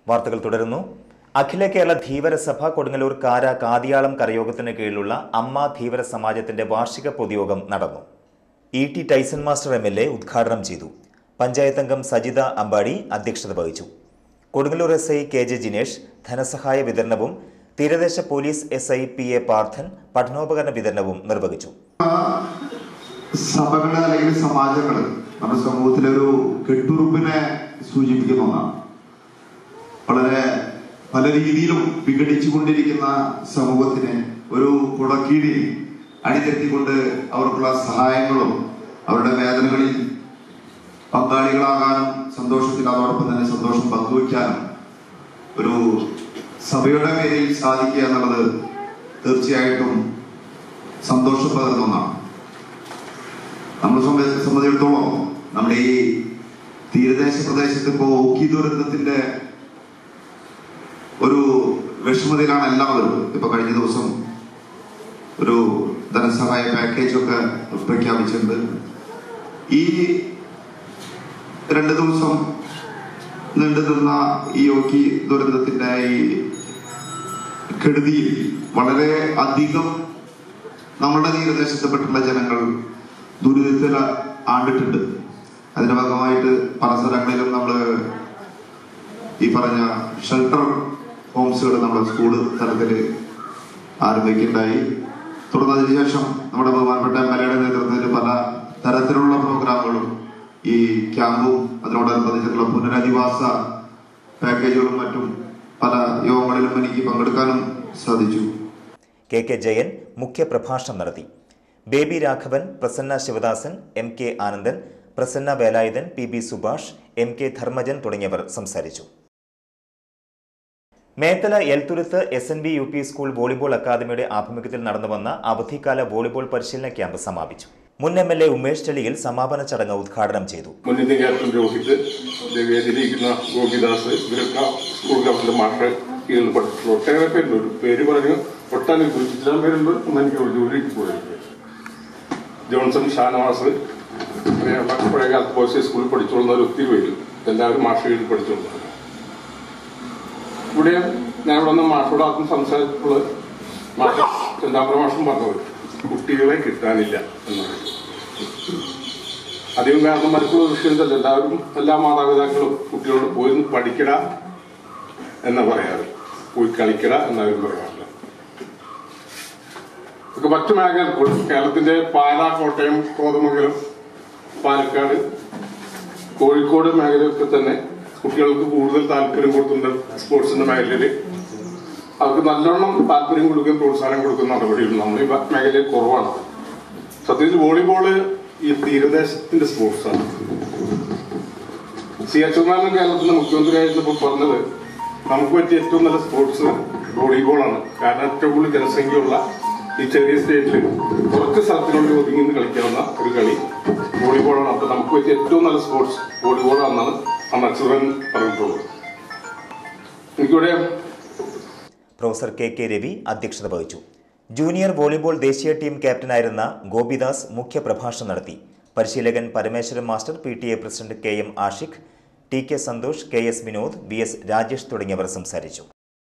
വാർത്തകൾ തുടരുന്നു അഖില കേരള ധീവരസഭ കൊടുങ്ങല്ലൂർ കാര കാതിയാളം കരയോഗത്തിന് കീഴിലുള്ള അമ്മ ധീവര സമാജത്തിന്റെ വാർഷിക പൊതുയോഗം നടന്നു E T Tyson master M L A ഉദ്ഘാടനം ചെയ്തു പഞ്ചായത്ത് അംഗം സജിത അമ്പാടി അധ്യക്ഷത വഹിച്ചു Kodungallur S I K J Jinesh ധനസഹായ വിതരണവും തീരദേശ police S I P A Parthan പഠനോപകരണ വിതരണവും നിർവഹിച്ചു സഭകള് അല്ലെങ്കിൽ സമാജങ്ങള് നമ്മുടെ സമൂഹത്തിലെ ഒരു കെട്ടുറുപ്പിനെ സൂചിപ്പിക്കുന്ന ഒന്നാണ് വളരെ പല രീതിയിലും വിഘടിച്ചുകൊണ്ടിരിക്കുന്ന സമൂഹത്തിന് ഒരു കുടക്കീഴിൽ അണിനിരത്തിക്കൊണ്ട് അവർക്കുള്ള സഹായങ്ങളും അവരുടെ വേദനകളിൽ പങ്കാളികളാകാനും സന്തോഷത്തിൽ അതോടൊപ്പം തന്നെ സന്തോഷം പങ്കുവയ്ക്കാനും ഒരു സഭയുടെ പേരിൽ സാധിക്കുക എന്നുള്ളത് തീർച്ചയായിട്ടും സന്തോഷം പകരുന്ന ഒന്നാണ് നമ്മളെ സംബ- സംബന്ധിച്ചിടത്തോളം നമ്മുടെ ഈ തീരദേശ പ്രദേശത്ത് ഇപ്പോ ഓക്കി ദുരന്തത്തിന്റെ ഒരു വിഷമതയിലാണ് എല്ലാവരും ഇപ്പൊ കഴിഞ്ഞ ദിവസം ഒരു ധനസഹായ പാക്കേജ് ഒക്കെ പ്രഖ്യാപിച്ചിട്ടുണ്ട് ഈ രണ്ട് ദിവസം നീണ്ടു നിന്ന ഈ ഓക്കി ദുരന്തത്തിന്റെ ഈ കെടുതിയിൽ വളരെ അധികം നമ്മുടെ തീരദേശത്തെപ്പെട്ടുള്ള ജനങ്ങൾ ദുരിതത്തിൽ ആണ്ടിട്ടുണ്ട് അതിന്റെ ഭാഗമായിട്ട് പല സ്ഥലങ്ങളിലും നമ്മൾ ഈ പറഞ്ഞ ഷെൽട്ടർ ഹോംസുകൾ നമ്മുടെ സ്കൂൾ തലത്തിൽ ആരംഭിക്കുകയുണ്ടായി തുടർന്ന് അതിനുശേഷം നമ്മുടെ ബഹുമാനപ്പെട്ട എം എൽ എയുടെ നേതൃത്വത്തിൽ പല തരത്തിലുള്ള പ്രോഗ്രാമുകളും ഈ ക്യാമ്പും അതിനോടനുബന്ധിച്ചിട്ടുള്ള പുനരധിവാസ പാക്കേജുകളും മറ്റും പല യോഗങ്ങളിലും എനിക്ക് പങ്കെടുക്കാനും സാധിച്ചു കെ കെ ജയൻ മുഖ്യപ്രഭാഷണം നടത്തി Baby Raghavan Prasanna Sivadasan M K Anandan Prasanna Velayudhan P B Subhash M K Dharmajan തുടങ്ങിയവർ സംസാരിച്ചു Methala Elthuruth S N B U P school volleyball അക്കാദമിയുടെ ആഭിമുഖ്യത്തിൽ നടന്നുവന്ന അവധിക്കാല വോളിബോൾ പരിശീലന ക്യാമ്പ് സമാപിച്ചു മുൻ എം എൽ എ ഉമേഷ് ചെളിയിൽ സമാപന ചടങ്ങ് ഉദ്ഘാടനം ചെയ്തു മുൻ ഇന്ത്യൻ ക്യാപ്റ്റൻ രോഹിത് വേദിയിലിരിക്കുന്ന ഗോപിദാസ് ഇവരൊക്കെ സ്കൂൾ ക്യാപ്റ്റന്റെ മാഷ കീഴിൽ പഠിച്ചിട്ടുള്ള ഒട്ടേറെ പേരുണ്ട് ഒരു പേര് പറഞ്ഞു ഒട്ടനവധി ഇസ്ലാം പേരുണ്ട് ഒന്ന് എനിക്ക് ഒരു ജോലിക്ക് പോയിട്ടുണ്ട് ജോൺസൺ ഷാനവാസ് അങ്ങനെയുള്ള പഴയകാലത്ത് ബോയ്സ് സ്കൂളിൽ പഠിച്ചുകൊള്ളുന്നവർ ഒത്തിരി പേര് എല്ലാവരും മാഷ കീഴിൽ പഠിച്ചുകൊള്ളുന്നത് ഇവിടെ ഞാൻ ഇവിടെ നിന്ന് മാഷോട് ആദ്യം സംസാരിച്ചിട്ടുള്ളത് മാഷ ചന്താമര മാഷം പറഞ്ഞത് കുട്ടികളെ കിട്ടാനില്ല എന്നത് അധികം കാരണം മറ്റുള്ള വിഷയത്തില്ല എല്ലാവരും എല്ലാ മാതാപിതാക്കളും കുട്ടികളോട് പോയി ഒന്ന് പഠിക്കട എന്നാ പറയാറ് പോയി കളിക്കട എന്നാരും പറയാറില്ല ഇതൊക്കെ മറ്റു മേഖലകൾ കേരളത്തിന്റെ പാല കോട്ടയം കോതമംഗലം പാലക്കാട് കോഴിക്കോട് മേഖലയൊക്കെ തന്നെ കുട്ടികൾക്ക് കൂടുതൽ താല്പര്യം കൊടുക്കുന്നുണ്ട് സ്പോർട്സിന്റെ മേഖലയിൽ അവർക്ക് നല്ലോണം താല്പര്യം കൊടുക്കുകയും പ്രോത്സാഹനം കൊടുക്കുന്ന നടപടികൾ നമ്മുടെ ഈ മേഖലയിൽ കുറവാണ് സത്യത്തിൽ വോളിബോള് ഈ തീരദേശത്തിന്റെ സ്പോർട്സാണ് സി എച്ച് കുമാരൻ കേരളത്തിന്റെ മുഖ്യമന്ത്രിയായിരുന്നപ്പോൾ പറഞ്ഞത് നമുക്ക് പറ്റിയ ഏറ്റവും നല്ല സ്പോർട്സ് വോളിബോളാണ് കാരണം ഏറ്റവും കൂടുതൽ ജനസംഖ്യയുള്ള ഈ ചെറിയ സ്റ്റേറ്റിൽ കുറച്ച് സ്ഥലത്തിനുള്ളിൽ ഒതുങ്ങി നിന്ന് കളിക്കാവുന്ന ഒരു കളി വോളിബോളാണ് അപ്പൊ നമുക്ക് പറ്റിയ ഏറ്റവും നല്ല സ്പോർട്സ് വോളിബോളാണെന്നാണ് അന്ന് അച്യുതൻ പറഞ്ഞിട്ടുള്ളത് എനിക്കിവിടെ പ്രൊഫസർ കെ കെ രവി അധ്യക്ഷത വഹിച്ചു ജൂനിയർ വോളിബോൾ ദേശീയ ടീം ക്യാപ്റ്റനായിരുന്ന ഗോപിദാസ് മുഖ്യപ്രഭാഷണം നടത്തി പരിശീലകൻ Parameswaran master P T A president K M Ashiq T K Santhosh K S Vinod V S Rajesh തുടങ്ങിയവർ സംസാരിച്ചു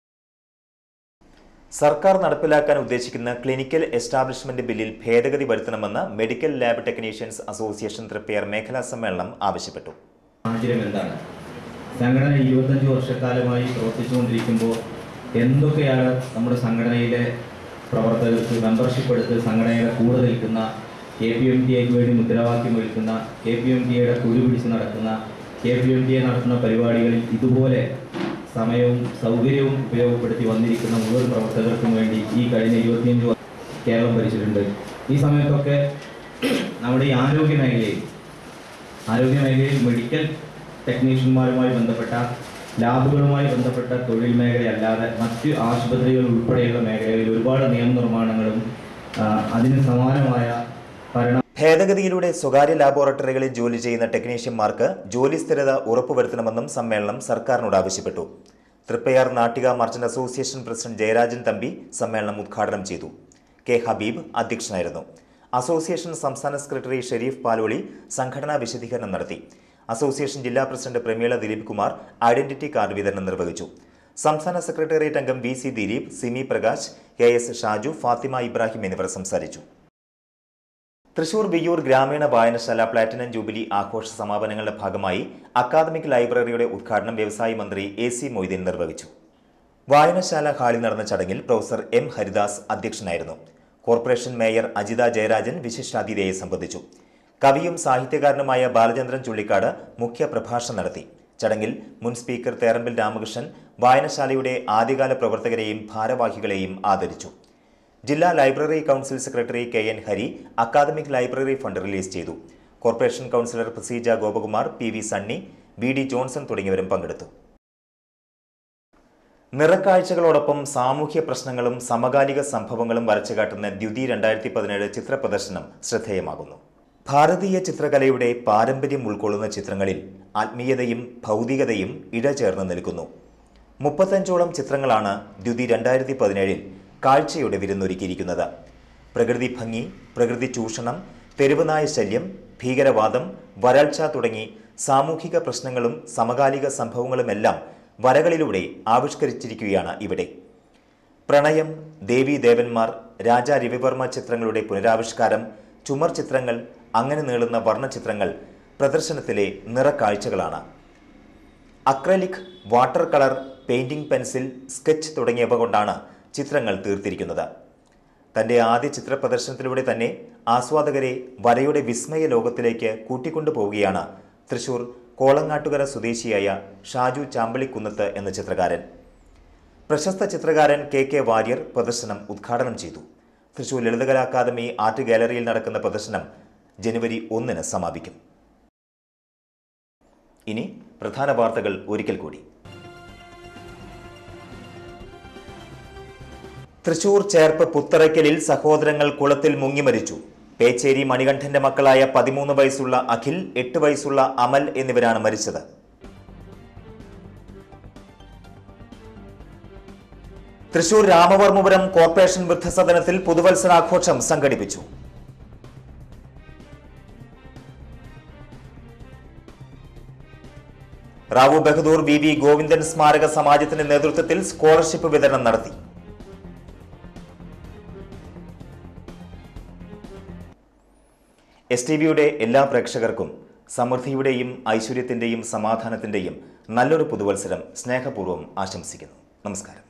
സർക്കാർ നടപ്പിലാക്കാൻ ഉദ്ദേശിക്കുന്ന ക്ലിനിക്കൽ എസ്റ്റാബ്ലിഷ്മെന്റ് ബില്ലിൽ ഭേദഗതി വരുത്തണമെന്ന് medical lab technicians association Triprayar മേഖലാ സമ്മേളനം ആവശ്യപ്പെട്ടു സാഹചര്യം എന്താണ് സംഘടന ഇരുപത്തഞ്ച് വർഷക്കാലമായി പ്രവർത്തിച്ചുകൊണ്ടിരിക്കുമ്പോൾ എന്തൊക്കെയാണ് നമ്മുടെ സംഘടനയിലെ പ്രവർത്തകർക്ക് മെമ്പർഷിപ്പ് എടുത്ത് സംഘടനയുടെ കൂടെ നിൽക്കുന്ന കെ പി എം ടി എക്ക് വേണ്ടി മുദ്രാവാക്യം വിളിക്കുന്ന കെ പി എം ടി എയുടെ കുരു പിടിച്ച് നടക്കുന്ന K P M T A നടത്തുന്ന പരിപാടികളിൽ ഇതുപോലെ സമയവും സൗകര്യവും ഉപയോഗപ്പെടുത്തി വന്നിരിക്കുന്ന മുഴുവൻ പ്രവർത്തകർക്കും വേണ്ടി ഈ കഴിഞ്ഞ ഇരുപത്തിയഞ്ച് വർഷം കേരളം ഭരിച്ചിട്ടുണ്ട് ഈ സമയത്തൊക്കെ നമ്മുടെ ഈ ആരോഗ്യ മേഖലയിൽ ആരോഗ്യ മേഖലയിൽ മെഡിക്കൽ ടെക്നീഷ്യന്മാരുമായി ബന്ധപ്പെട്ട ലാബുകളുമായി ബന്ധപ്പെട്ട തൊഴിൽ മേഖലയല്ലാതെ മറ്റ് ആശുപത്രികൾ ഉൾപ്പെടെയുള്ള മേഖലകളിൽ ഒരുപാട് നിയമനിർമ്മാണങ്ങളും ആ, അതിന് സമാനമായ ഭരണ ഭേദഗതിയിലൂടെ സ്വകാര്യ ലാബോറട്ടറികളിൽ ജോലി ചെയ്യുന്ന ടെക്നീഷ്യന്മാർക്ക് ജോലി സ്ഥിരത ഉറപ്പുവരുത്തണമെന്നും സമ്മേളനം സർക്കാരിനോട് ആവശ്യപ്പെട്ടു Triprayar Nattika merchant association president Jayarajan Thampi സമ്മേളനം ഉദ്ഘാടനം ചെയ്തു കെ ഹബീബ് അധ്യക്ഷനായിരുന്നു അസോസിയേഷൻ സംസ്ഥാന സെക്രട്ടറി ഷെരീഫ് പാലോളി സംഘടനാ വിശദീകരണം നടത്തി അസോസിയേഷൻ ജില്ലാ president Prameela Dileep Kumar identity card വിതരണം നിർവഹിച്ചു സംസ്ഥാന സെക്രട്ടേറിയറ്റ് അംഗം V C Dileep Simi Prakash K S Shaju Fathima Ibrahim എന്നിവർ സംസാരിച്ചു തൃശൂർ വിയ്യൂർ ഗ്രാമീണ വായനശാല പ്ലാറ്റിനം ജൂബിലി ആഘോഷ സമാപനങ്ങളുടെ ഭാഗമായി അക്കാദമിക് ലൈബ്രറിയുടെ ഉദ്ഘാടനം വ്യവസായ മന്ത്രി എ സി മൊയ്തീൻ നിർവഹിച്ചു വായനശാല ഹാളിൽ നടന്ന ചടങ്ങിൽ പ്രൊഫസർ എം ഹരിദാസ് അധ്യക്ഷനായിരുന്നു കോർപ്പറേഷൻ മേയർ അജിത ജയരാജൻ വിശിഷ്ടാതിഥിയെ സംബന്ധിച്ചു കവിയും സാഹിത്യകാരനുമായ ബാലചന്ദ്രൻ ചുള്ളിക്കാട് മുഖ്യ പ്രഭാഷണം നടത്തി ചടങ്ങിൽ മുൻ സ്പീക്കർ തേറമ്പിൽ രാമകൃഷ്ണൻ വായനശാലയുടെ ആദ്യകാല പ്രവർത്തകരെയും ഭാരവാഹികളെയും ആദരിച്ചു ജില്ലാ library council secretary K N Hari academic library fund release ചെയ്തു corporation councillor Praseeja Gopakumar P V Sunny V D Johnson തുടങ്ങിയവരും പങ്കെടുത്തു നിറക്കാഴ്ചകളോടൊപ്പം സാമൂഹ്യ പ്രശ്നങ്ങളും സമകാലിക സംഭവങ്ങളും വരച്ചുകാട്ടുന്ന ദ്യുതി രണ്ടായിരത്തി പതിനേഴ് ചിത്ര പ്രദർശനം ശ്രദ്ധേയമാകുന്നു ഭാരതീയ ചിത്രകലയുടെ പാരമ്പര്യം ഉൾക്കൊള്ളുന്ന ചിത്രങ്ങളിൽ ആത്മീയതയും ഭൗതികതയും ഇഴചേർന്ന് നിൽക്കുന്നു മുപ്പത്തഞ്ചോളം ചിത്രങ്ങളാണ് ദ്യുതി രണ്ടായിരത്തി പതിനേഴിൽ കാഴ്ചയുടെ വിരുന്നൊരുക്കിയിരിക്കുന്നത് പ്രകൃതി ഭംഗി പ്രകൃതി ചൂഷണം തെരുവുനായ ശല്യം ഭീകരവാദം വരൾച്ച തുടങ്ങി സാമൂഹിക പ്രശ്നങ്ങളും സമകാലിക സംഭവങ്ങളുമെല്ലാം വരകളിലൂടെ ആവിഷ്കരിച്ചിരിക്കുകയാണ് ഇവിടെ പ്രണയം ദേവീ ദേവന്മാർ രാജ രവിവർമ്മ ചിത്രങ്ങളുടെ പുനരാവിഷ്കാരം ചുമർ ചിത്രങ്ങൾ അങ്ങനെ നീളുന്ന വർണ്ണചിത്രങ്ങൾ പ്രദർശനത്തിലെ നിറക്കാഴ്ചകളാണ് acrylic water colour painting pencil sketch തുടങ്ങിയവ കൊണ്ടാണ് ചിത്രങ്ങൾ തീർത്തിരിക്കുന്നത് തന്റെ ആദ്യ ചിത്ര പ്രദർശനത്തിലൂടെ തന്നെ ആസ്വാദകരെ വരയുടെ വിസ്മയ ലോകത്തിലേക്ക് കൂട്ടിക്കൊണ്ടുപോവുകയാണ് തൃശൂർ കോളങ്ങാട്ടുകര സ്വദേശിയായ ഷാജു ചാമ്പളിക്കുന്നത്ത് എന്ന ചിത്രകാരൻ പ്രശസ്ത ചിത്രകാരൻ കെ കെ വാര്യർ പ്രദർശനം ഉദ്ഘാടനം ചെയ്തു തൃശൂർ ലളിതകലാ അക്കാദമി ആർട്ട് ഗാലറിയിൽ നടക്കുന്ന പ്രദർശനം ജനുവരി ഒന്നിന് സമാപിക്കും ഇനി പ്രധാന വാർത്തകൾ ഒരിക്കൽ കൂടി തൃശൂർ ചേർപ്പ് പുത്തറയ്ക്കലിൽ സഹോദരങ്ങൾ കുളത്തിൽ മുങ്ങി മരിച്ചു പേച്ചേരി മണികണ്ഠന്റെ മക്കളായ പതിമൂന്ന് വയസ്സുള്ള അഖിൽ എട്ട് വയസ്സുള്ള അമൽ എന്നിവരാണ് മരിച്ചത് തൃശൂർ രാമവർമ്മപുരം കോർപ്പറേഷൻ വൃദ്ധസദനത്തിൽ പുതുവത്സരാഘോഷം സംഘടിപ്പിച്ചു റാവു ബഹദൂർ വി വി ഗോവിന്ദൻ സ്മാരക സമാജത്തിന്റെ നേതൃത്വത്തിൽ സ്കോളർഷിപ്പ് വിതരണം നടത്തി എസ് ടി വിയുടെ എല്ലാ പ്രേക്ഷകർക്കും സമൃദ്ധിയുടെയും ഐശ്വര്യത്തിന്റെയും സമാധാനത്തിന്റെയും നല്ലൊരു പുതുവത്സരം സ്നേഹപൂർവ്വം ആശംസിക്കുന്നു നമസ്കാരം